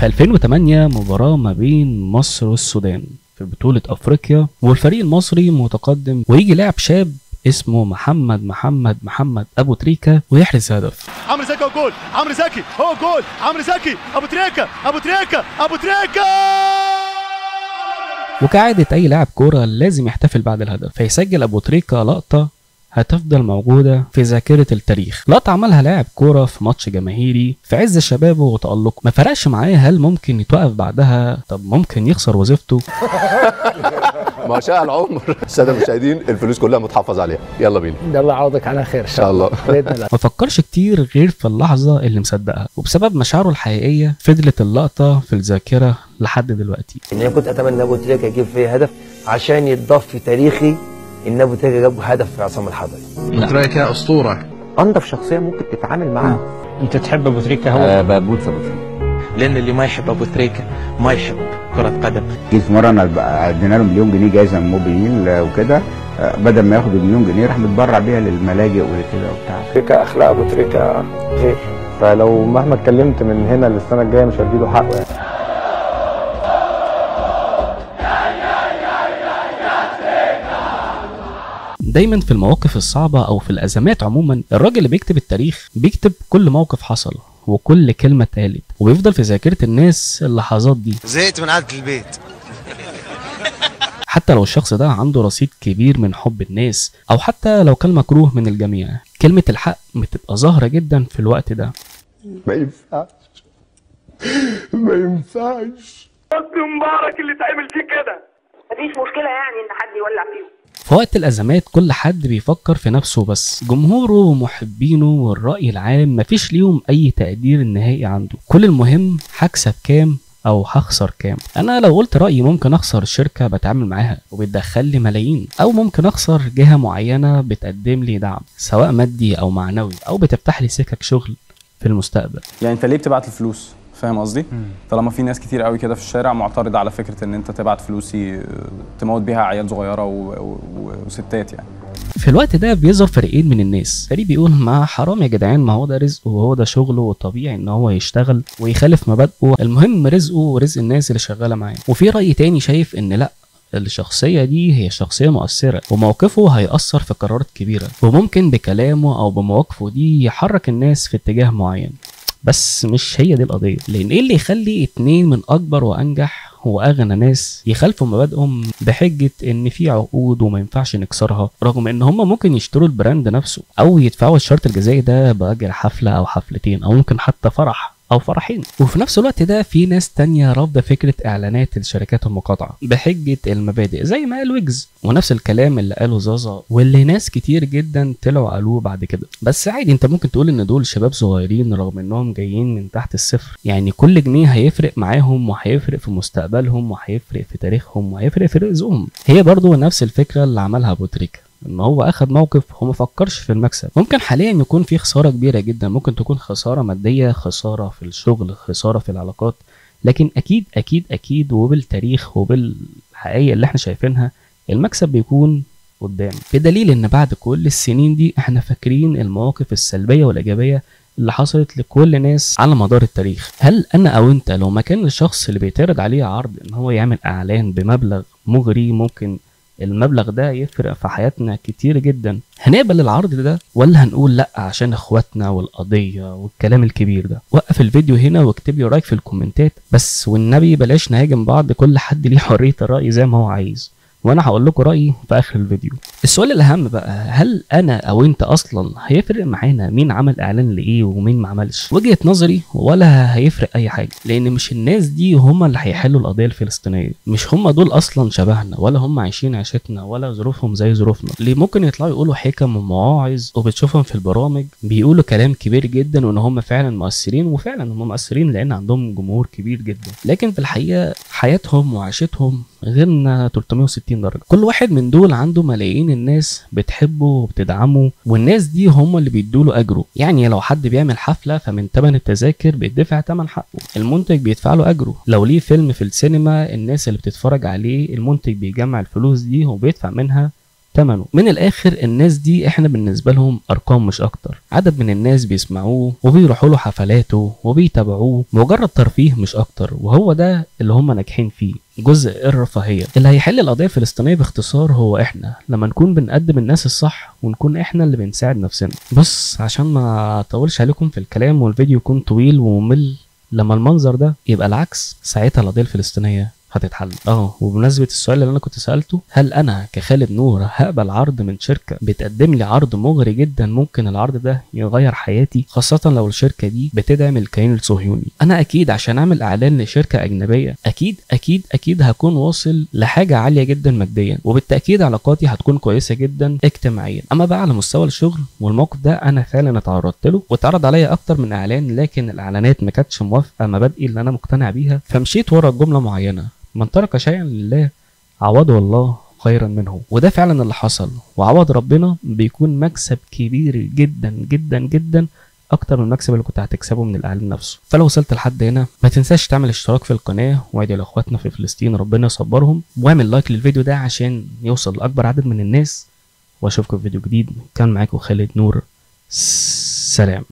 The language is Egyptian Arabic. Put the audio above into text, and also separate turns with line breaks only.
في 2008 مباراة ما بين مصر والسودان في بطولة أفريقيا والفريق المصري متقدم ويجي لاعب شاب اسمه محمد محمد محمد أبو تريكة ويحرز هدف
عمرو زكي وجول عمرو زكي هو جول عمرو زكي ابو تريكه ابو تريكه ابو تريكه
وكعادة أي لاعب كورة لازم يحتفل بعد الهدف فيسجل أبو تريكة لقطة هتفضل موجودة في ذاكرة التاريخ لقطة عملها لاعب كورة في ماتش جماهيري في عز شبابه وتألقه ما فرقش معاه هل ممكن يتوقف بعدها طب ممكن يخسر وظيفته
ما شاء العمر الساده المشاهدين الفلوس كلها متحفظ عليها يلا بينا
ده الله يعوضك على خير ان
ان شاء الله
باذن الله
ما فكرش كتير غير في اللحظة اللي مصدقها وبسبب مشاعره الحقيقية فضلت اللقطة في الذاكرة لحد دلوقتي
ان انا كنت اتمنى ان ابو تريكه يجيب فيه هدف عشان يتضاف في تاريخي ان ابو تريكه جاب هدف في عصام الحضري
تريكة أسطورة
انضف شخصيه ممكن تتعامل معاها
انت تحب ابو تريكه هو
بموت في ابو تريكة.
لأن اللي ما يحب أبو تريكة ما يحب كرة قدم
جيت في مره انا بقى ادينا له مليون جنيه جايزه من موبينيل آه، وكده آه، بدل ما ياخد المليون جنيه راح متبرع بيها للملاجئ ولكده وبتاع
تريكه اخلاق ابو تريكه غير فلو مهما اتكلمت من هنا للسنه الجايه مش هديله حقه يعني
دايما في المواقف الصعبة أو في الأزمات عموما الراجل اللي بيكتب التاريخ بيكتب كل موقف حصل وكل كلمة اتقالت وبيفضل في ذاكرة الناس اللحظات دي
زهقت من قعده البيت
حتى لو الشخص ده عنده رصيد كبير من حب الناس أو حتى لو كان مكروه من الجميع كلمة الحق بتبقى ظاهرة جدا في الوقت ده
ما ينفعش ما ينفعش
مفيش مشكلة يعني إن حد يولع فيهم
في وقت الأزمات كل حد بيفكر في نفسه بس جمهوره ومحبينه والرأي العام مفيش ليهم أي تقدير نهائي عنده كل المهم هكسب كام أو هخسر كام أنا لو قلت رأيي ممكن أخسر الشركة بتعامل معاها وبتدخل لي ملايين أو ممكن أخسر جهة معينة بتقدم لي دعم سواء مادي أو معنوي أو بتفتح لي سكك شغل في المستقبل
يعني انت ليه بتبعت الفلوس فاهم قصدي طالما في ناس كتير قوي كده في الشارع معترضه على فكره ان انت تبعت فلوسي آه، تموت بيها عيال صغيره و... و... و... وستات يعني
في الوقت ده بيظهر فريقين من الناس فريق بيقول ما حرام يا جدعان ما هو ده رزقه وهو ده شغله وطبيعي ان هو يشتغل ويخالف مبادئه المهم رزقه ورزق الناس اللي شغاله معاه وفي رأي تاني شايف ان لا الشخصية دي هي شخصية مؤثرة وموقفه هيأثر في قرارات كبيرة وممكن بكلامه أو بمواقفه دي يحرك الناس في اتجاه معين بس مش هي دي القضية لأن إيه اللي يخلي اتنين من أكبر وأنجح وأغنى ناس يخالفوا مبادئهم بحجة إن في عقود وما ينفعش نكسرها رغم إن هم ممكن يشتروا البراند نفسه أو يدفعوا الشرط الجزائي ده بأجر حفلة أو حفلتين أو ممكن حتى فرح او فرحين وفي نفس الوقت ده في ناس تانية رافضة فكرة اعلانات الشركات المقاطعة بحجة المبادئ زي ما قال ويجز ونفس الكلام اللي قاله زازا واللي ناس كتير جدا طلعوا قالوه بعد كده بس عادي انت ممكن تقول ان دول شباب صغيرين رغم انهم جايين من تحت الصفر يعني كل جنيه هيفرق معاهم وهيفرق في مستقبلهم وهيفرق في تاريخهم وهيفرق في رزقهم هي برضو نفس الفكرة اللي عملها ابو تريكة ان هو اخد موقف هو ما فكرش في المكسب ممكن حاليا يكون في خساره كبيره جدا ممكن تكون خساره ماديه خساره في الشغل خساره في العلاقات لكن اكيد اكيد اكيد وبالتاريخ وبالحقيقه اللي احنا شايفينها المكسب بيكون قدام بدليل ان بعد كل السنين دي احنا فاكرين المواقف السلبيه والايجابيه اللي حصلت لكل ناس على مدار التاريخ هل انا او انت لو مكان الشخص اللي بيتعرض عليه عرض ان هو يعمل اعلان بمبلغ مغري ممكن المبلغ ده يفرق في حياتنا كتير جدا هنقبل العرض ده ولا هنقول لا عشان اخواتنا والقضية والكلام الكبير ده وقف الفيديو هنا واكتب لي رايك في الكومنتات بس والنبي بلاش نهاجم بعض كل حد ليه حرية الرأي زي ما هو عايز وانا هقول لكم رايي في اخر الفيديو السؤال الاهم بقى هل انا او انت اصلا هيفرق معانا مين عمل اعلان لايه ومين ما عملش وجهه نظري ولا هيفرق اي حاجه لان مش الناس دي هم اللي هيحلوا القضيه الفلسطينيه مش هم دول اصلا شبهنا ولا هم عايشين عيشتنا ولا ظروفهم زي ظروفنا اللي ممكن يطلعوا يقولوا حكم ومواعظ وبتشوفهم في البرامج بيقولوا كلام كبير جدا وان هم فعلا مؤثرين وفعلا هم مؤثرين لان عندهم جمهور كبير جدا لكن في الحقيقه حياتهم وعيشتهم غيرنا 360 درجه كل واحد من دول عنده ملايين الناس بتحبه وبتدعمه والناس دي هم اللي بيدوا له اجره يعني لو حد بيعمل حفله فمن ثمن التذاكر بيدفع ثمن حقه المنتج بيدفع له اجره لو ليه فيلم في السينما الناس اللي بتتفرج عليه المنتج بيجمع الفلوس دي وبيدفع منها ثمنه من الاخر الناس دي احنا بالنسبه لهم ارقام مش اكتر عدد من الناس بيسمعوه وبيروحوا له حفلاته وبيتابعوه مجرد ترفيه مش اكتر وهو ده اللي هم ناجحين فيه جزء الرفاهيه اللي هيحل القضيه الفلسطينيه باختصار هو احنا لما نكون بنقدم الناس الصح ونكون احنا اللي بنساعد نفسنا بس عشان ما اطولش عليكم في الكلام والفيديو يكون طويل وممل لما المنظر ده يبقى العكس ساعتها القضيه الفلسطينيه هتتحل اه وبمناسبه السؤال اللي انا كنت سالته هل انا كخالد نور هقبل عرض من شركه بتقدم لي عرض مغري جدا ممكن العرض ده يغير حياتي خاصه لو الشركه دي بتدعم الكيان الصهيوني انا اكيد عشان اعمل اعلان لشركه اجنبيه اكيد اكيد اكيد هكون واصل لحاجه عاليه جدا ماديا وبالتاكيد علاقاتي هتكون كويسه جدا اجتماعيا اما بقى على مستوى الشغل والموقف ده انا فعلا اتعرضت له واتعرض عليا اكتر من اعلان لكن الاعلانات ما كانتش موافقه مبادئي اللي انا مقتنع بيها فمشيت ورا جمله معينه من ترك شيئا لله عوضه الله خيرا منه وده فعلا اللي حصل وعوض ربنا بيكون مكسب كبير جدا جدا جدا اكتر من المكسب اللي كنت هتكسبه من الاعلان نفسه فلو وصلت لحد هنا ما تنساش تعمل اشتراك في القناه وادعي لاخواتنا في فلسطين ربنا يصبرهم واعمل لايك للفيديو ده عشان يوصل لاكبر عدد من الناس واشوفكم في فيديو جديد كان معاكم خالد نور سلام